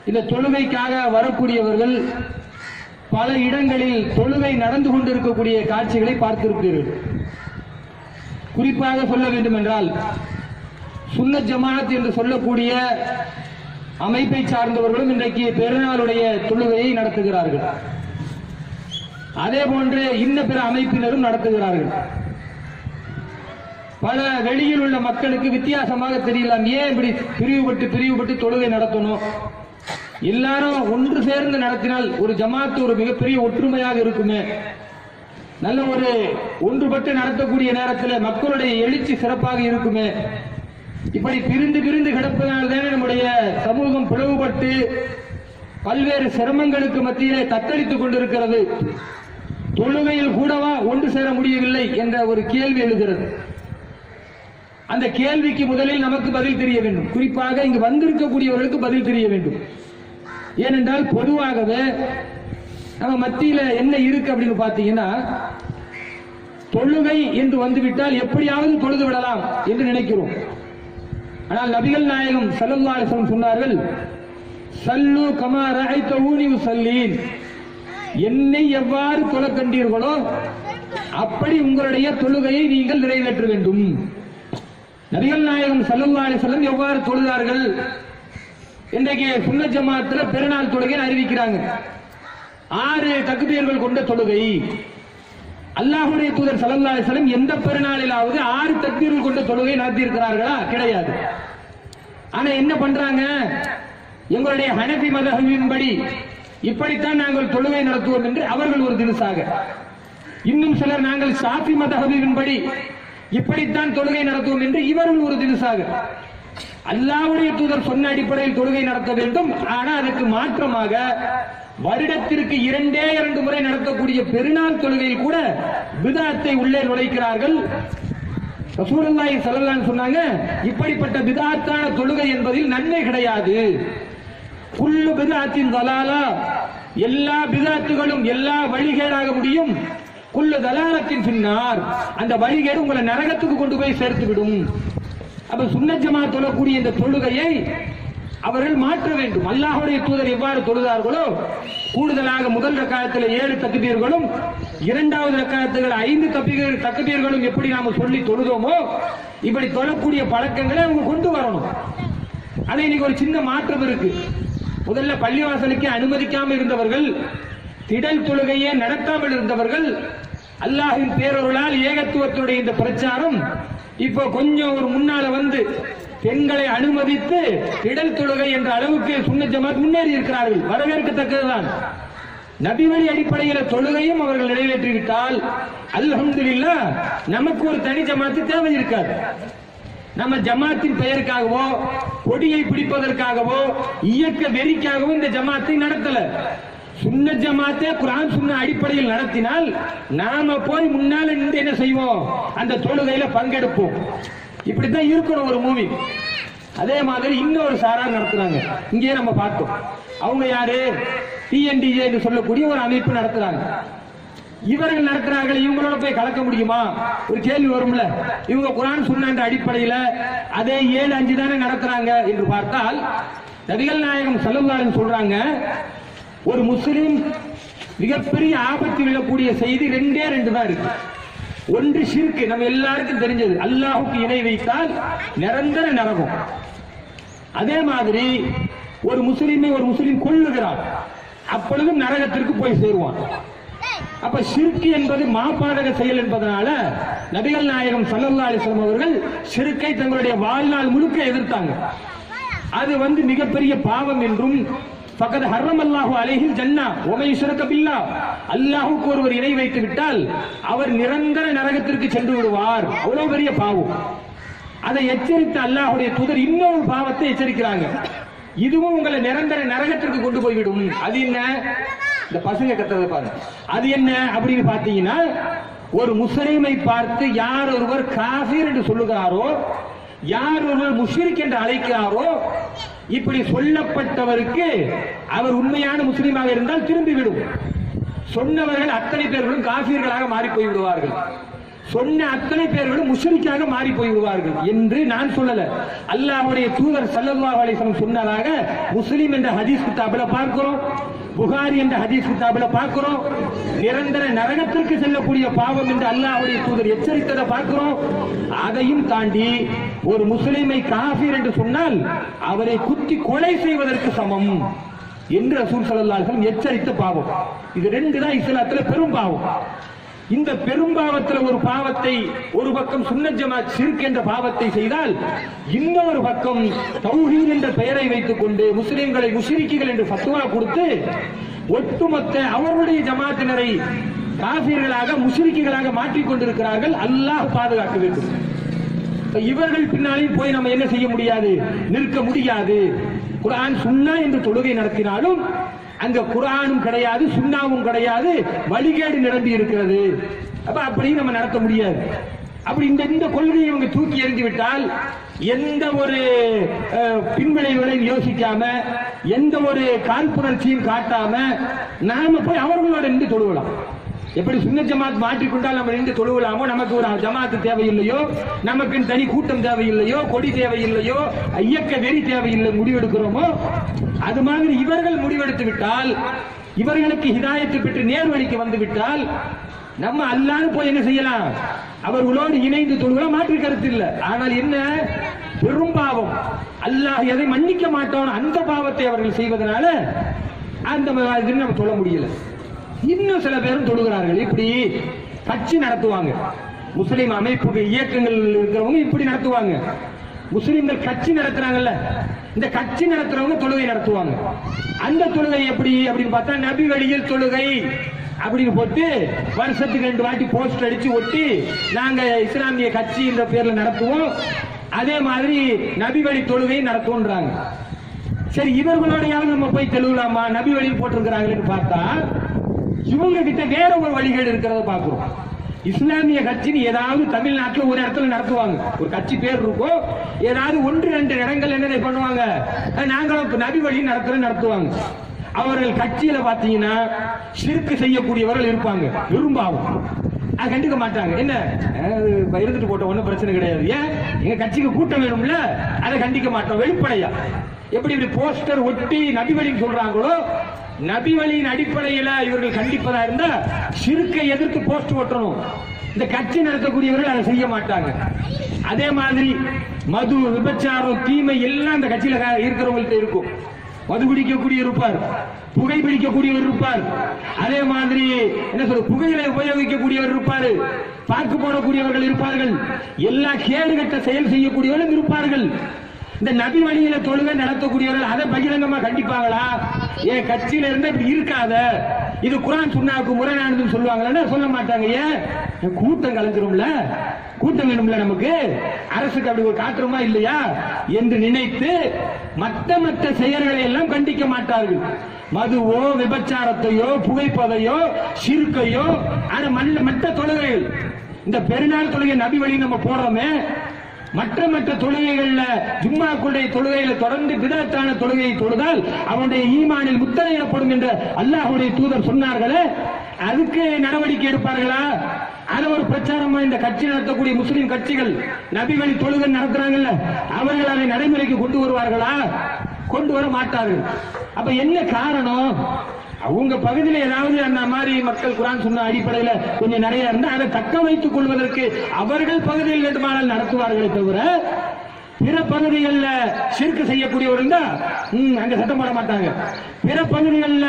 இந்த தொழுகைக்காக வரக்கூடியவர்கள் பல இடங்களில் தொழுகை நடந்து கொண்டிருக்கக்கூடிய காட்சிகளை பார்த்திருப்பீர்கள் குறிப்பாக சொல்ல வேண்டும் என்றால் சுன்னத் ஜமாத் என்று சொல்லக்கூடிய அமைப்பை சார்ந்தவர்களும் இன்றைக்கு பெருநாளுடைய தொழுகையை நடத்துகிறார்கள் அதே போன்று இன்ன பிற அமைப்பினரும் நடத்துகிறார்கள் பல வெளியில் உள்ள மக்களுக்கு வித்தியாசமாக தெரியலாம் ஏன் இப்படி பிரிவுபட்டு பிரிவுபட்டு தொழுகை நடத்தணும் எல்லாரும் ஒன்று சேர்ந்து நடத்தினால் ஒரு ஜமாத்து ஒரு மிகப்பெரிய ஒற்றுமையாக இருக்குமே நல்ல ஒரு ஒன்றுபட்டு நடத்தக்கூடிய நேரத்தில் மக்களுடைய எழுச்சி சிறப்பாக இருக்குமே இப்படி பிரிந்து பிரிந்து கிடப்பதனால்தானே நம்முடைய சமூகம் பிளவுபட்டு பல்வேறு சிரமங்களுக்கு மத்தியிலே தத்தளித்துக் கொண்டிருக்கிறது தொழுகையில் கூடவா ஒன்று சேர முடியவில்லை என்ற ஒரு கேள்வி எழுகிறது அந்த கேள்விக்கு முதலில் நமக்கு பதில் தெரிய வேண்டும் குறிப்பாக இங்கு வந்திருக்கக்கூடியவர்களுக்கு பதில் தெரிய வேண்டும் ஏனென்றால் பொதுவாகவே நம்ம மத்தியில என்ன இருக்கு அப்படின்னு பாத்தீங்கன்னா தொழுகை என்று வந்துவிட்டால் எப்படியாவது தொழுது விடலாம் என்று நினைக்கிறோம் ஆனால் நபிகள் நாயகம் ஸல்லல்லாஹு அலைஹி வஸல்லம் சொன்னார்கள் சல்லு கமா ரஅய்தூனி உஸல்லீன் என்னை எவ்வாறு தொழக் கண்டீர்களோ அப்படி உங்களுடைய தொழுகையை நீங்கள் நிறைவேற்ற வேண்டும் நபிகள் நாயகம் ஸல்லல்லாஹு அலைஹி வஸல்லம் எவ்வாறு தொழுதார்கள் இன்றைக்கு சுன்ன ஜமாத்துல பெருநாள் தொழுகை அறிவிக்கிறாங்க ஆறு தகுதியர்கள் கொண்ட தொழுகை அல்லாஹுடைய தூதர் ஸல்லல்லாஹு அலைஹி வஸல்லம் எந்த பெருநாளிலாவது ஆறு தக்பீர்கள் கொண்ட தொழுகை நடத்தி இருக்கிறார்களா கிடையாது ஆனா என்ன பண்றாங்க எங்களுடைய ஹனபி மதஹபின்படி இப்படித்தான் நாங்கள் தொழுகை நடத்துவோம் என்று அவர்கள் ஒரு தினசாக இன்னும் சிலர் நாங்கள் ஷாஃபி மதஹபின்படி இப்படித்தான் தொழுகை நடத்துவோம் என்று இவர்கள் ஒரு தினசாக அல்லாஹ்வுடைய தூதர் சொன்ன அடிப்படையில் தொழுகை நடத்த வேண்டும் ஆனா அதுக்கு மாற்றமாக வருடத்திற்கு இரண்டே இரண்டு முறை நடத்தக்கூடிய பெருநாள் தொழுகையில் கூட விதாத்தை உள்ளே நுழைக்கிறார்கள் ரசூலுல்லாஹி ஸல்லல்லாஹு அலைஹி சொன்னாங்க இப்படிப்பட்ட பிதாத்தான தொழுகை என்பதில் நன்மை கிடையாது குல்லு பிதாத்தின் தலாலா எல்லா பிதாத்துகளும் எல்லா வழிகேடாக முடியும் குல்லு தலாலத்தின் பின்னார் அந்த வழிகேடு உங்களை நரகத்துக்கு கொண்டு போய் சேர்த்து விடும் அப்ப சுன்னஜமா தொழக்கூடிய இந்த தொழுகையை அவர்கள் மாற்ற வேண்டும் அல்லாஹ்வுடைய தூதர் எவ்வாறு தொழுதார்களோ கூடுதலாக முதல் ரக்காயத்தில் ஏழு தக்குபீர்களும் இரண்டாவது ரக்காயத்தில் ஐந்து தப்பிகள் தக்குபீர்களும் எப்படி நாம சொல்லி தொழுதோமோ இப்படி தொழக்கூடிய பழக்கங்களை அவங்க கொண்டு வரணும் அது இன்னைக்கு ஒரு சின்ன மாற்றம் இருக்கு முதல்ல பள்ளிவாசலுக்கு அனுமதிக்காமல் இருந்தவர்கள் திடல் தொழுகையே நடத்தாமல் இருந்தவர்கள் அல்லாஹின் பேரொருளால் ஏகத்துவத்துடைய இந்த பிரச்சாரம் இப்போ கொஞ்சம் ஒரு முன்னால வந்து பெண்களை அனுமதித்து திடல் தொழுகை என்ற அளவுக்கு சுன்ன ஜமாத் முன்னேறி இருக்கிறார்கள் வரவேற்கத்தக்கதுதான் நபிவழி அடிப்படையில தொழுகையும் அவர்கள் நிறைவேற்றிவிட்டால் அல்ஹம்துலில்லாஹ் நமக்கு ஒரு தனி ஜமாத்து தேவை இருக்காது நம்ம ஜமாத்தின் பெயருக்காகவோ கொடியை பிடிப்பதற்காகவோ இயக்க வெறிக்காகவோ இந்த ஜமாத்தை நடத்தல சுன்ன ஜமாத்தே குரான் சுன்ன அடிப்படையில் நடத்தினால் நாம போய் முன்னால நின்று என்ன செய்வோம் அந்த தொழுகையில பங்கெடுப்போம் இப்படித்தான் இருக்கணும் ஒரு மூவி அதே மாதிரி இன்னொரு சாரார் நடத்துறாங்க இங்கே நம்ம பார்த்தோம் அவங்க யாரு டிஎன்டிஏ என்று சொல்லக்கூடிய ஒரு அமைப்பு நடத்துறாங்க இவர்கள் நடத்துறார்கள் இவங்களோட போய் கலக்க முடியுமா ஒரு கேள்வி வரும்ல இவங்க குரான் சுண்ணான்ற அடிப்படையில அதே ஏழு அஞ்சு தானே நடத்துறாங்க என்று பார்த்தால் நபிகள் நாயகம் செல்லல்லாருன்னு சொல்றாங்க ஒரு முஸ்லிம் மிகப்பெரிய ஆபத்தில் விழக்கூடிய செய்தி ரெண்டே ரெண்டு தான் இருக்கு ஒன்று ஷிர்க் நம்ம எல்லாருக்கும் தெரிஞ்சது அல்லாஹுக்கு இணை வைத்தால் நிரந்தர நரகம் அதே மாதிரி ஒரு முஸ்லிமை ஒரு முஸ்லிம் கொள்ளுகிறான் அப்பொழுதும் நரகத்திற்கு போய் சேருவான் அப்ப ஷிர்க் என்பது மாபாதக செயல் என்பதனால நபிகள் நாயகம் சல்லல்லா அலிஸ்லாம் அவர்கள் ஷிர்க்கை தங்களுடைய வாழ்நாள் முழுக்க எதிர்த்தாங்க அது வந்து மிகப்பெரிய பாவம் என்றும் பக்கத்து ஹர்ரம் அல்லாஹு அலைஹில் ஜன்னா ஒமை சுரக்க பில்லா அல்லாஹுக்கு ஒருவர் இணை வைத்து விட்டால் அவர் நிரந்தர நரகத்திற்கு சென்று விடுவார் அவ்வளவு பெரிய பாவம் அதை எச்சரித்த அல்லாஹுடைய தூதர் இன்னொரு பாவத்தை எச்சரிக்கிறாங்க இதுவும் உங்களை நிரந்தர நரகத்திற்கு கொண்டு போய்விடும் அது என்ன இந்த பசங்க கத்துறத பாருங்க அது என்ன அப்படின்னு பாத்தீங்கன்னா ஒரு முஸ்லீமை பார்த்து யார் ஒருவர் காஃபீர் என்று சொல்லுகிறாரோ யார் ஒருவர் முஷ்ரிக் என்று அழைக்கிறாரோ இப்படி சொல்லப்பட்டவருக்கு அவர் உண்மையான முஸ்லீமாக இருந்தால் திரும்பி விடும் சொன்னவர்கள் அத்தனை பேர்களும் காஃபியர்களாக மாறி போய் விடுவார்கள் சொன்ன அத்தனை பேர்களும் முஷ்ரிக்காக மாறி போய் விடுவார்கள் என்று நான் சொல்லல அல்லாஹ்வுடைய தூதர் ஸல்லல்லாஹு அலைஹி வஸல்லம் சொன்னதாக முஸ்லிம் என்ற ஹதீஸ் கிதாபில பார்க்கிறோம் புகாரி என்ற ஹதீஸ் கிதாபில பார்க்கிறோம் நிரந்தர நரகத்திற்கு செல்லக்கூடிய பாவம் என்று அல்லாஹ்வுடைய தூதர் எச்சரித்ததை பார்க்கிறோம் அதையும் தாண்டி ஒரு முஸ்லிமை காஃபிர் என்று சொன்னால் அவரை குத்தி கொலை செய்வதற்கு சமம் என்று ரசூல் ஸல்லல்லாஹு அலைஹி வஸல்லம் எச்சரித்த பாவம் இது ரெண்டு தான் இஸ்லாத்துல பெரும் பாவம் இந்த பெரும்பாவத்துல ஒரு பாவத்தை ஒரு பக்கம் சுன்னத் ஜமாத் சிறுக் என்ற பாவத்தை செய்தால் இன்னொரு பக்கம் தௌஹீத் என்ற பெயரை வைத்துக் கொண்டு முஸ்லிம்களை முஷ்ரிக்குகள் என்று ஃபத்வா கொடுத்து ஒட்டுமொத்த அவர்களுடைய ஜமாத்தினரை காஃபிர்களாக முஷ்ரிக்குகளாக மாற்றிக் கொண்டிருக்கிறார்கள் அல்லாஹ் பாதுகாக்க வேண்டும் இப்ப இவர்கள் பின்னாலே போய் நம்ம என்ன செய்ய முடியாது நிற்க முடியாது குர்ஆன் சுன்னா என்று தொழுகை நடத்தினாலும் அங்க குர்ஆனும் கிடையாது சுன்னாவும் கிடையாது வழிகேடு நிரம்பி இருக்கிறது அப்ப அப்படி நம்ம நடத்த முடியாது அப்படி இந்த இந்த கொள்கையை இவங்க தூக்கி எறிந்து விட்டால் எந்த ஒரு அஹ், பின்விளைவுகளையும் யோசிக்காம எந்த ஒரு காழ்ப்புணர்ச்சியும் காட்டாம நாம போய் அவர்களோட நின்று தொழுவலாம் எப்படி சுன்ன ஜமாத் மாற்றிக்கொண்டால் நம்ம நின்று தொழுவலாமோ நமக்கு ஒரு ஜமாத்து தேவையில்லையோ நமக்கு தனி கூட்டம் தேவையில்லையோ கொடி தேவையில்லையோ இயக்க வெறி தேவையில்லை முடிவெடுக்கிறோமோ அது மாதிரி இவர்கள் முடிவெடுத்து விட்டால் இவர்களுக்கு ஹிதாயத்து பெற்று நேர்வழிக்கு வந்து விட்டால் நம்ம அல்லான்னு போய் என்ன செய்யலாம் அவர்களோடு இணைந்து தொழுகலாம் மாற்று கருத்து இல்லை ஆனால் என்ன பெரும் பாவம் அல்லாஹ் எதை மன்னிக்க மாட்டோம் அந்த பாவத்தை அவர்கள் செய்வதனால அந்த மாதிரி நம்ம சொல்ல முடியல இன்னும் சில பேரும் தொழுகிறார்கள் இப்படி கட்சி நடத்துவாங்க முஸ்லிம் அமைப்பு இயக்கங்கள் இருக்கிறவங்க இப்படி நடத்துவாங்க முஸ்லிம்கள் கட்சி நடத்துறாங்கல்ல இந்த கட்சி நடத்துறவங்க தொழுகை நடத்துவாங்க அந்த தொழுகை எப்படி அப்படின்னு பார்த்தா நபி வழியில் தொழுகை அப்படின்னு போட்டு வருஷத்துக்கு ரெண்டு வாட்டி போஸ்டர் அடிச்சு ஒட்டி நாங்க இஸ்லாமிய கட்சி என்ற பேர்ல நடத்துவோம் அதே மாதிரி நபி வழி தொழுகை நடத்துவோன்றாங்க சரி இவர்களோடையாவது நம்ம போய் தெழுவலாமா நபி வழியில் போட்டிருக்கிறாங்களேன்னு பார்த்தா இவங்க கிட்ட வேற ஒரு வழிகள் இருக்கிறத பாக்குறோம் இஸ்லாமிய கட்சின்னு ஏதாவது தமிழ்நாட்டுல ஒரு இடத்துல நடத்துவாங்க ஒரு கட்சி பேர் இருக்கும் ஏதாவது ஒன்று ரெண்டு இடங்கள் என்ன பண்ணுவாங்க அஹ் நாங்களும் இப்ப நபி வழி நடத்துற நடத்துவாங்க அவர்கள் கட்சியில பாத்தீங்கன்னா சிறுக்கு செய்யக்கூடியவர்கள் இருப்பாங்க விரும்பாவும் அது கண்டுக்க மாட்டாங்க என்ன அஹ் இருந்துட்டு போட்ட ஒண்ணும் பிரச்சனை கிடையாது ஏன் எங்க கட்சிக்கு கூட்டம் வேணும்ல அதை கண்டிக்க மாட்டோம் வெளிப்படையா எப்படி இப்படி போஸ்டர் ஒட்டி நபி வழின்னு சொல்றாங்களோ நபி வழியின் அடிப்படையில இவர்கள் கண்டிப்பதா இருந்தா சிறுக்கை எதிர்த்து போஸ்ட் ஒட்டணும் இந்த கட்சி நடத்தக்கூடியவர்கள் அதை செய்ய மாட்டாங்க அதே மாதிரி மது விபச்சாரம் தீமை எல்லாம் இந்த கட்சியில க- இருக்கிறவங்கள்ட்ட இருக்கும் மது பிடிக்கக்கூடிய இருப்பார் புகை பிடிக்கக்கூடியவர் இருப்பார் அதே மாதிரி என்ன சொல்ற புகையிலை உபயோகிக்கக்கூடியவர் இருப்பாரு பாக்கு போடக்கூடியவர்கள் இருப்பார்கள் எல்லா கேடுகட்ட செயல் செய்யக்கூடியவர்களும் இருப்பார்கள் இந்த நபி வழியில தொழுகை நடத்தக்கூடியவர்கள் அதை பகிரங்கமா கண்டிப்பாங்களா ஏன் கட்சியில இருந்தா இப்படி இருக்காத இது குரான் சுண்ணாக்கு முரணானதுன்னு சொல்லுவாங்களா சொல்ல மாட்டாங்க ஏன் ஏன் கூட்டம் கலந்துரும்ல கூட்டம் வேணும்ல நமக்கு அரசுக்கு அப்படி ஒரு காட்டுறோமா இல்லையா என்று நினைத்து மற்ற மற்ற செயல்களை எல்லாம் கண்டிக்க மாட்டார்கள் மதுவோ விபச்சாரத்தையோ புகைப்பதையோ சிறுக்கையோ ஆனா மல்ல- மற்ற தொழுகைகள் இந்த பெருநாள் தொழுகை நபி வழி நம்ம போறோமே மற்ற மற்ற தொழுகைகள்ல ஜும்மாக்குடைய தொழுகையில தொடர்ந்து பிதத்தான தொழுகையை தொழுதால் அவனுடைய ஈமானில் முத்திரையிடப்படும் என்று அல்லாஹ்வுடைய தூதர் சொன்னார்களே அதுக்கு நடவடிக்கை எடுப்பார்களா அது ஒரு பிரச்சாரமா இந்த கட்சி நடத்தக்கூடிய முஸ்லிம் கட்சிகள் நபி வழி தொழுகை நடத்துறாங்கல்ல அவர்கள் அதை நடைமுறைக்கு கொண்டு வருவார்களா கொண்டு வர மாட்டார்கள் அப்ப என்ன காரணம் அவங்க பகுதியில ஏதாவது அந்த மாதிரி மக்கள் குரான் சொன்ன அடிப்படையில கொஞ்சம் நிறைய இருந்தா அதை தக்க வைத்துக் கொள்வதற்கு அவர்கள் பகுதியில் வேண்டுமானால் நடத்துவார்களே தவிர பிற பகுதிகளில் சிறுக்கு செய்யக்கூடியவர்கள் தான் ம், அங்க சட்டம் போட மாட்டாங்க பிற பகுதிகளில்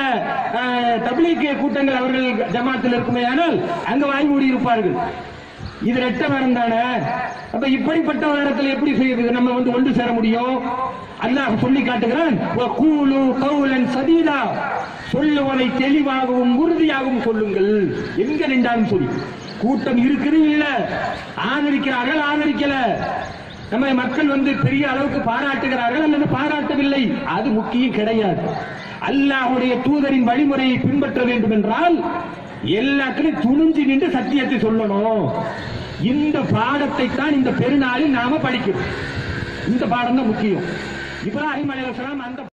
தபிலீக் கூட்டங்கள் அவர்கள் ஜமாத்தில் இருக்குமே ஆனால் அங்க வாய் மூடி இருப்பார்கள் இது ரெட்ட மரம் தானே அப்ப இப்படிப்பட்ட ஒரு இடத்துல எப்படி செய்யுது நம்ம வந்து ஒன்று சேர முடியும் அல்லாஹ் சொல்லி காட்டுகிறான் "வகூலு கௌலன் சதீதா சொல்லுவதை தெளிவாகவும் உறுதியாகவும் சொல்லுங்கள் எங்க நின்றாலும் சொல்லி கூட்டம் இருக்குது இல்ல ஆதரிக்கிறார்கள் ஆதரிக்கல நம்ம மக்கள் வந்து பெரிய அளவுக்கு பாராட்டுகிறார்கள் அல்லது பாராட்டவில்லை அது முக்கியம் கிடையாது அல்லாஹ்வுடைய தூதரின் வழிமுறையை பின்பற்ற வேண்டும் என்றால் எல்லாத்துலயும் துணிஞ்சு நின்று சத்தியத்தை சொல்லணும் இந்த பாடத்தை தான் இந்த பெருநாளில் நாம படிக்கிறோம் இந்த பாடம் தான் முக்கியம் இப்ராஹிம் அலைஹிஸ்ஸலாம் அந்த